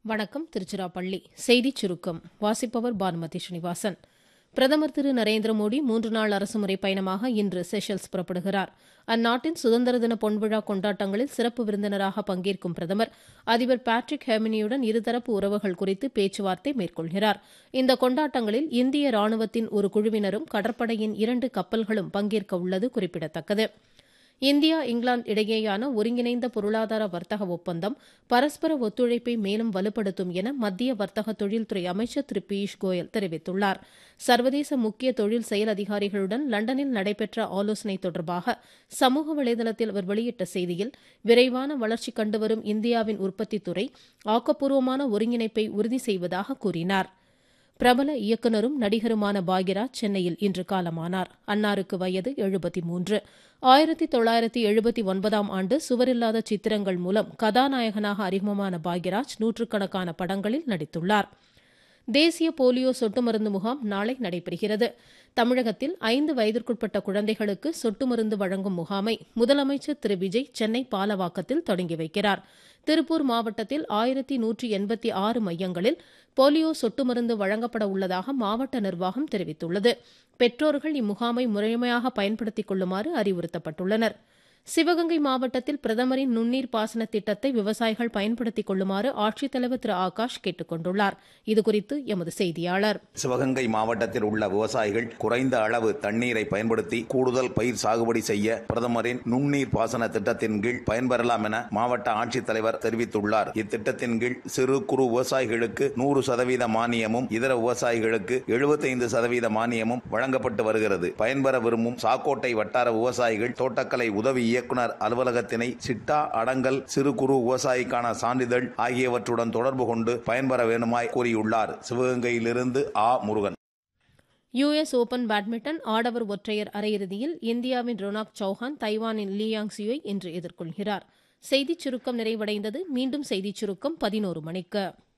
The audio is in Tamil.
வணக்கம் திருச்சிராப்பள்ளி செய்திச் சுருக்கம் வாசிப்பவர் பானுமதி ஸ்ரீனிவாசன் பிரதமர் திரு நரேந்திர மோடி மூன்று நாள் அரசுமுறை பயணமாக இன்று செஷல்ஸ் புறப்படுகிறார் அந்நாட்டின் சுதந்திர தின பொன்விழா கொண்டாட்டங்களில் சிறப்பு விருந்தினராக பங்கேற்கும் பிரதமர் அதிபர் பேட்ரிக் ஹெமினியுடன் இருதரப்பு உறவுகள் குறித்து பேச்சுவார்த்தை மேற்கொள்கிறார் இந்த கொண்டாட்டங்களில் இந்திய ராணுவத்தின் ஒரு குழுவினரும் கடற்படையின் இரண்டு கப்பல்களும் பங்கேற்க உள்ளது குறிப்பிடத்தக்கது இந்தியா இங்கிலாந்து இடையேயான ஒருங்கிணைந்த பொருளாதார வர்த்தக ஒப்பந்தம் பரஸ்பர ஒத்துழைப்பை மேலும் வலுப்படுத்தும் என மத்திய வர்த்தக தொழில்துறை அமைச்சர் திரு பியூஷ் கோயல் தெரிவித்துள்ளார் சர்வதேச முக்கிய தொழில் செயல் அதிகாரிகளுடன் லண்டனில் நடைபெற்ற ஆலோசனை தொடர்பாக சமூக வலைதளத்தில் அவர் வெளியிட்ட செய்தியில் விரைவான வளர்ச்சி கண்டுவரும் இந்தியாவின் உற்பத்தித் துறை ஆக்கப்பூர்வமான ஒருங்கிணைப்பை உறுதி செய்வதாக கூறினாா் பிரபல இயக்குநரும் நடிகருமான பாக்யராஜ் சென்னையில் இன்று காலமானார் அன்னாருக்கு வயது எழுபத்தி மூன்று ஆயிரத்தி தொள்ளாயிரத்தி எழுபத்தி ஒன்பதாம் ஆண்டு சுவரில்லாத சித்திரங்கள் மூலம் கதாநாயகனாக அறிமுகமான பாக்யராஜ் நூற்றுக்கணக்கான படங்களில் நடித்துள்ளார் தேசிய போலியோ சொட்டு மருந்து முகாம் நாளை நடைபெறுகிறது தமிழகத்தில் ஐந்து வயதிற்குட்பட்ட குழந்தைகளுக்கு சொட்டு மருந்து வழங்கும் முகாமை முதலமைச்சர் திரு விஜய் சென்னை பாலவாக்கத்தில் தொடங்கி வைக்கிறார் திருப்பூர் மாவட்டத்தில் ஆயிரத்தி நூற்றி எண்பத்தி ஆறு மையங்களில் போலியோ சொட்டு மருந்து வழங்கப்பட உள்ளதாக மாவட்ட நிர்வாகம் தெரிவித்துள்ளது பெற்றோர்கள் இம்முகாமை முறைமையாக பயன்படுத்திக் கொள்ளுமாறு அறிவுறுத்தப்பட்டுள்ளனா் சிவகங்கை மாவட்டத்தில் பிரதமரின் நுண்ணீர் பாசன திட்டத்தை விவசாயிகள் பயன்படுத்திக் கொள்ளுமாறு ஆட்சித்தலைவர் திரு ஆகாஷ் கேட்டுக் கொண்டுள்ளார் இதுகுறித்து எமது செய்தியாளர் சிவகங்கை மாவட்டத்தில் உள்ள விவசாயிகள் குறைந்த அளவு தண்ணீரை பயன்படுத்தி கூடுதல் பயிர் சாகுபடி செய்ய பிரதமரின் நுண்ணீர் பாசன திட்டத்தின் கீழ் பயன்பெறலாம் என மாவட்ட ஆட்சித்தலைவர் தெரிவித்துள்ளார் இத்திட்டத்தின் கீழ் சிறு குறு விவசாயிகளுக்கு நூறு சதவீத மானியமும் இதர விவசாயிகளுக்கு எழுபத்தைந்து சதவீத மானியமும் வழங்கப்பட்டு வருகிறது பயன்பெற விரும்பும் சாக்கோட்டை வட்டார விவசாயிகள் தோட்டக்கலை உதவி இயக்குநர் அலுவலகத்தினை சிட்டா அடங்கல் சிறு குறு விவசாயிக்கான சான்றிதழ் ஆகியவற்றுடன் தொடர்பு கொண்டு பயன்பெற வேண்டுமாய் கூறியுள்ளார் சிவகங்கையிலிருந்து A Murugan US open badminton ஆடவர் ஒற்றையர் அரையிறுதியில் இந்தியாவின் ரொனாக் சௌஹான் தைவானின் லியாங் சியோை இன்று எதிர்கொள்கிறார் செய்திச் சுருக்கம் நிறைவடைந்தது மீண்டும் செய்திச் சுருக்கம் பதினோரு மணிக்கு